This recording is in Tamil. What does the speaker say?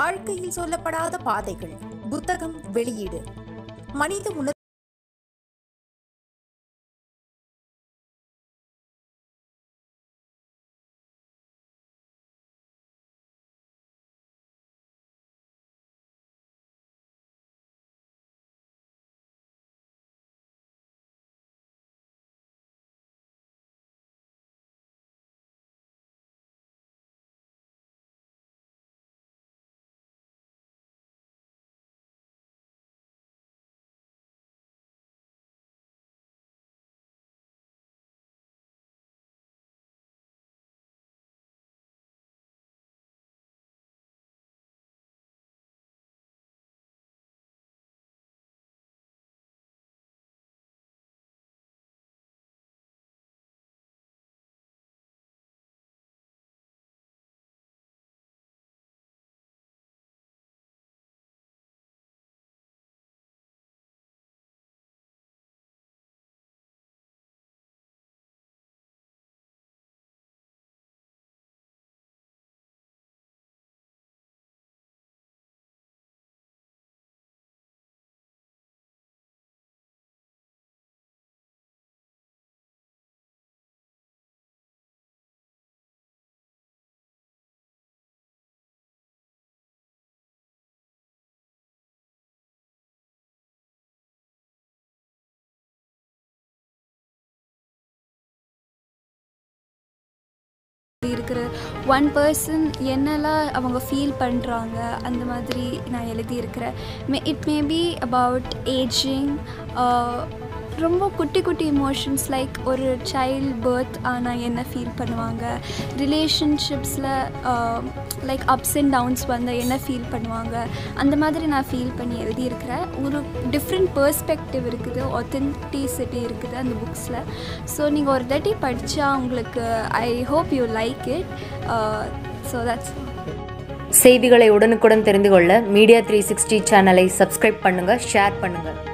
வாழ்க்கையில் சொல்லப்படாத பாதைகள் புத்தகம் வெளியீடு மனித உணர்வு இருக்கிற ஒன் பர்சன் என்னெல்லாம் அவங்க ஃபீல் பண்ணுறாங்க அந்த மாதிரி நான் எழுதியிருக்கிறேன் may it may be about ageing ரொம்ப குட்டி குட்டி இமோஷன்ஸ் லைக் ஒரு சைல்ட் பர்த் ஆனால் என்ன ஃபீல் பண்ணுவாங்க ரிலேஷன்ஷிப்ஸில் லைக் அப்ஸ் அண்ட் டவுன்ஸ் வந்தால் என்ன ஃபீல் பண்ணுவாங்க அந்த மாதிரி நான் ஃபீல் பண்ணி எழுதியிருக்கிறேன் ஒரு டிஃப்ரெண்ட் பெர்ஸ்பெக்டிவ் இருக்குது ஒத்தென்டிசிட்டி இருக்குது அந்த புக்ஸில் ஸோ நீங்கள் ஒரு தாட்டி படித்தா உங்களுக்கு I hope you like it so that's செய்திகளை உடனுக்குடன் தெரிந்து கொள்ள மீடியா த்ரீ சிக்ஸ்டி சேனலை சப்ஸ்கிரைப் பண்ணுங்கள் ஷேர் பண்ணுங்கள்